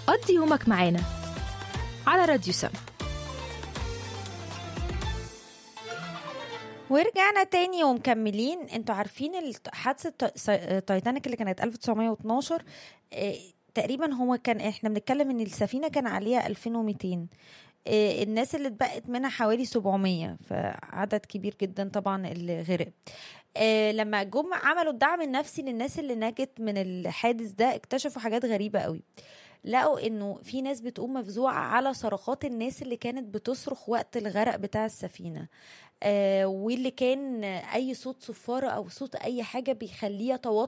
قضي يومك معانا على راديو سم ورجعنا تاني ومكملين انتوا عارفين الت- حادثة تا- سا- تايتانيك اللي كانت 1912 اه، تقريبا هو كان احنا بنتكلم ان السفينة كان عليها 2200 اه، الناس اللي اتبقت منها حوالي 700 فعدد كبير جدا طبعا اللي غرق اه، لما جم عملوا الدعم النفسي للناس اللي نجت من الحادث ده اكتشفوا حاجات غريبة قوي لقوا انه في ناس بتقوم مفزوعة على صرخات الناس اللي كانت بتصرخ وقت الغرق بتاع السفينة آه واللي كان اي صوت صفارة او صوت اي حاجة بيخليه يتوتر